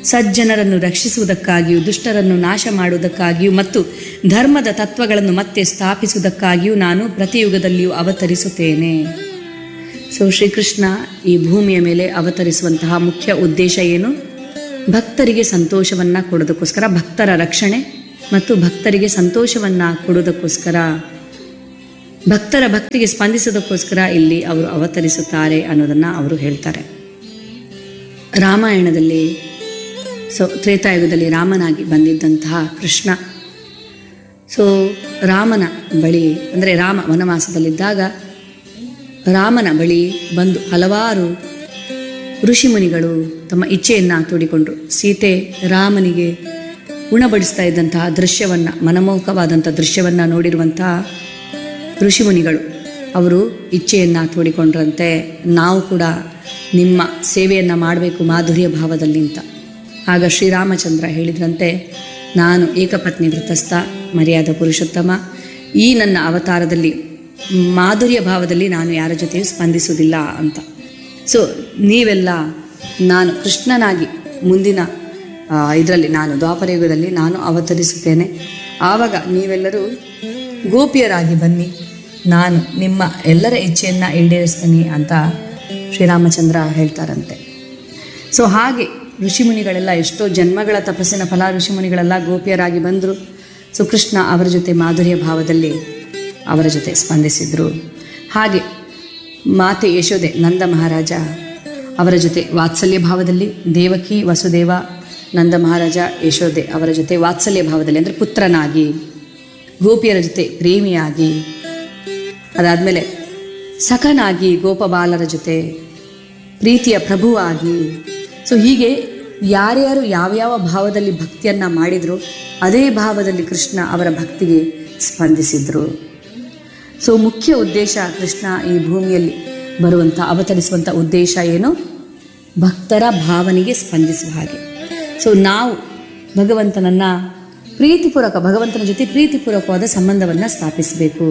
ಸಜ್ಜನರನ್ನು ರಕ್ಷಿಸುವುದಕ್ಕಾಗಿಯೂ ದುಷ್ಟರನ್ನು ನಾಶ ಮಾಡುವುದಕ್ಕಾಗಿಯೂ ಮತ್ತು ಧರ್ಮದ ತತ್ವಗಳನ್ನು ಮತ್ತೆ ಸ್ಥಾಪಿಸುವುದಕ್ಕಾಗಿಯೂ ನಾನು ಪ್ರತಿಯುಗದಲ್ಲಿಯೂ ಅವತರಿಸುತ್ತೇನೆ ಸೊ ಶ್ರೀಕೃಷ್ಣ ಈ ಭೂಮಿಯ ಮೇಲೆ ಅವತರಿಸುವಂತಹ ಮುಖ್ಯ ಉದ್ದೇಶ ಏನು ಭಕ್ತರಿಗೆ ಸಂತೋಷವನ್ನು ಕೊಡೋದಕ್ಕೋಸ್ಕರ ಭಕ್ತರ ರಕ್ಷಣೆ ಮತ್ತು ಭಕ್ತರಿಗೆ ಸಂತೋಷವನ್ನು ಕೊಡೋದಕ್ಕೋಸ್ಕರ ಭಕ್ತರ ಭಕ್ತಿಗೆ ಸ್ಪಂದಿಸೋದಕ್ಕೋಸ್ಕರ ಇಲ್ಲಿ ಅವರು ಅವತರಿಸುತ್ತಾರೆ ಅನ್ನೋದನ್ನು ಅವರು ಹೇಳ್ತಾರೆ ರಾಮಾಯಣದಲ್ಲಿ ಸೊ ತ್ರೇತಾಯುಗದಲ್ಲಿ ರಾಮನಾಗಿ ಬಂದಿದ್ದಂತಹ ಕೃಷ್ಣ ಸೊ ರಾಮನ ಬಳಿ ಅಂದರೆ ರಾಮ ವನವಾಸದಲ್ಲಿದ್ದಾಗ ರಾಮನ ಬಳಿ ಬಂದು ಹಲವಾರು ಋಷಿಮುನಿಗಳು ತಮ್ಮ ಇಚ್ಛೆಯನ್ನು ತೋಡಿಕೊಂಡ್ರು ಸೀತೆ ರಾಮನಿಗೆ ಉಣಬಡಿಸ್ತಾ ಇದ್ದಂತಹ ದೃಶ್ಯವನ್ನು ಮನಮೋಹಕವಾದಂಥ ದೃಶ್ಯವನ್ನು ನೋಡಿರುವಂತಹ ಋಷಿಮುನಿಗಳು ಅವರು ಇಚ್ಛೆಯನ್ನು ತೋಡಿಕೊಂಡ್ರಂತೆ ನಾವು ಕೂಡ ನಿಮ್ಮ ಸೇವೆಯನ್ನು ಮಾಡಬೇಕು ಮಾಧುರ್ಯ ಭಾವದಲ್ಲಿ ಅಂತ ಆಗ ಶ್ರೀರಾಮಚಂದ್ರ ಹೇಳಿದ್ರಂತೆ ನಾನು ಏಕಪತ್ನಿ ವೃತಸ್ಥ ಮರ್ಯಾದ ಪುರುಷೋತ್ತಮ ಈ ನನ್ನ ಅವತಾರದಲ್ಲಿ ಮಾಧುರ್ಯ ಭಾವದಲ್ಲಿ ನಾನು ಯಾರ ಜೊತೆಯೂ ಸ್ಪಂದಿಸುವುದಿಲ್ಲ ಅಂತ ಸೊ ನೀವೆಲ್ಲ ನಾನು ಕೃಷ್ಣನಾಗಿ ಮುಂದಿನ ಇದರಲ್ಲಿ ನಾನು ದ್ವಾಪರಯುಗದಲ್ಲಿ ನಾನು ಅವತರಿಸುತ್ತೇನೆ ಆವಾಗ ನೀವೆಲ್ಲರೂ ಗೋಪಿಯರಾಗಿ ಬನ್ನಿ ನಾನು ನಿಮ್ಮ ಎಲ್ಲರ ಇಚ್ಛೆಯನ್ನು ಈಡೇರಿಸ್ತೀನಿ ಅಂತ ಶ್ರೀರಾಮಚಂದ್ರ ಹೇಳ್ತಾರಂತೆ ಸೊ ಹಾಗೆ ಋಷಿಮುನಿಗಳೆಲ್ಲ ಎಷ್ಟೋ ಜನ್ಮಗಳ ತಪಸ್ಸಿನ ಫಲ ಋಷಿಮುನಿಗಳೆಲ್ಲ ಗೋಪಿಯರಾಗಿ ಬಂದರು ಸೊ ಕೃಷ್ಣ ಅವರ ಜೊತೆ ಮಾಧುರ್ಯ ಭಾವದಲ್ಲಿ ಅವರ ಜೊತೆ ಸ್ಪಂದಿಸಿದರು ಹಾಗೆ ಮಾತೆ ಯಶೋದೆ ನಂದ ಮಹಾರಾಜ ಅವರ ಜೊತೆ ವಾತ್ಸಲ್ಯ ಭಾವದಲ್ಲಿ ದೇವಕಿ ವಸುದೇವ ನಂದ ಮಹಾರಾಜ ಯಶೋದೆ ಅವರ ಜೊತೆ ವಾತ್ಸಲ್ಯ ಭಾವದಲ್ಲಿ ಅಂದರೆ ಪುತ್ರನಾಗಿ ಗೋಪಿಯರ ಜೊತೆ ಪ್ರೇಮಿಯಾಗಿ ಅದಾದಮೇಲೆ ಸಖನಾಗಿ ಗೋಪಬಾಲರ ಜೊತೆ ಪ್ರೀತಿಯ ಪ್ರಭುವಾಗಿ ಸೊ ಹೀಗೆ ಯಾರ್ಯಾರು ಯಾವ್ಯಾವ ಭಾವದಲ್ಲಿ ಭಕ್ತಿಯನ್ನು ಮಾಡಿದ್ರು ಅದೇ ಭಾವದಲ್ಲಿ ಕೃಷ್ಣ ಅವರ ಭಕ್ತಿಗೆ ಸ್ಪಂದಿಸಿದರು ಸೊ ಮುಖ್ಯ ಉದ್ದೇಶ ಕೃಷ್ಣ ಈ ಭೂಮಿಯಲ್ಲಿ ಬರುವಂಥ ಅವತರಿಸುವಂಥ ಉದ್ದೇಶ ಏನು ಭಕ್ತರ ಭಾವನೆಗೆ ಸ್ಪಂದಿಸುವ ಹಾಗೆ ಸೊ ನಾವು ಭಗವಂತನನ್ನು ಪ್ರೀತಿಪೂರ್ವಕ ಭಗವಂತನ ಜೊತೆ ಪ್ರೀತಿಪೂರ್ವಕವಾದ ಸಂಬಂಧವನ್ನು ಸ್ಥಾಪಿಸಬೇಕು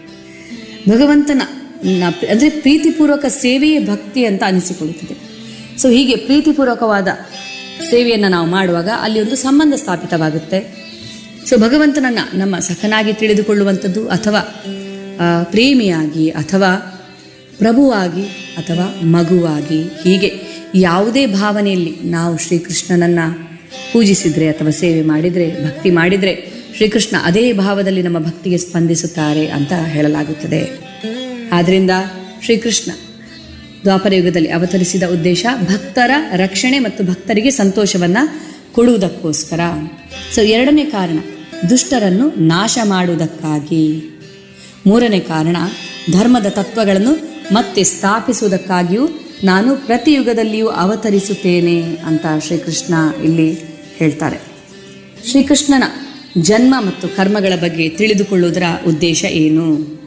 ಭಗವಂತನ ಅಂದರೆ ಪ್ರೀತಿಪೂರ್ವಕ ಸೇವೆಯೇ ಭಕ್ತಿ ಅಂತ ಅನಿಸಿಕೊಳ್ಳುತ್ತದೆ ಸೊ ಹೀಗೆ ಪ್ರೀತಿಪೂರ್ವಕವಾದ ಸೇವೆಯನ್ನು ನಾವು ಮಾಡುವಾಗ ಅಲ್ಲಿ ಒಂದು ಸಂಬಂಧ ಸ್ಥಾಪಿತವಾಗುತ್ತೆ ಸೊ ಭಗವಂತನನ್ನು ನಮ್ಮ ಸಖನಾಗಿ ತಿಳಿದುಕೊಳ್ಳುವಂಥದ್ದು ಅಥವಾ ಆ, ಪ್ರೇಮಿಯಾಗಿ ಅಥವಾ ಪ್ರಭುವಾಗಿ ಅಥವಾ ಮಗುವಾಗಿ ಹೀಗೆ ಯಾವುದೇ ಭಾವನೆಯಲ್ಲಿ ನಾವು ಶ್ರೀಕೃಷ್ಣನನ್ನು ಪೂಜಿಸಿದರೆ ಅಥವಾ ಸೇವೆ ಮಾಡಿದರೆ ಭಕ್ತಿ ಮಾಡಿದರೆ ಶ್ರೀಕೃಷ್ಣ ಅದೇ ಭಾವದಲ್ಲಿ ನಮ್ಮ ಭಕ್ತಿಗೆ ಸ್ಪಂದಿಸುತ್ತಾರೆ ಅಂತ ಹೇಳಲಾಗುತ್ತದೆ ಆದ್ದರಿಂದ ಶ್ರೀಕೃಷ್ಣ ದ್ವಾಪರಯುಗದಲ್ಲಿ ಅವತರಿಸಿದ ಉದ್ದೇಶ ಭಕ್ತರ ರಕ್ಷಣೆ ಮತ್ತು ಭಕ್ತರಿಗೆ ಸಂತೋಷವನ್ನು ಕೊಡುವುದಕ್ಕೋಸ್ಕರ ಸೊ ಎರಡನೇ ಕಾರಣ ದುಷ್ಟರನ್ನು ನಾಶ ಮಾಡುವುದಕ್ಕಾಗಿ ಮೂರನೇ ಕಾರಣ ಧರ್ಮದ ತತ್ವಗಳನ್ನು ಮತ್ತೆ ಸ್ಥಾಪಿಸುವುದಕ್ಕಾಗಿಯೂ ನಾನು ಪ್ರತಿ ಯುಗದಲ್ಲಿಯೂ ಅವತರಿಸುತ್ತೇನೆ ಅಂತ ಶ್ರೀಕೃಷ್ಣ ಇಲ್ಲಿ ಹೇಳ್ತಾರೆ ಶ್ರೀಕೃಷ್ಣನ ಜನ್ಮ ಮತ್ತು ಕರ್ಮಗಳ ಬಗ್ಗೆ ತಿಳಿದುಕೊಳ್ಳುವುದರ ಉದ್ದೇಶ ಏನು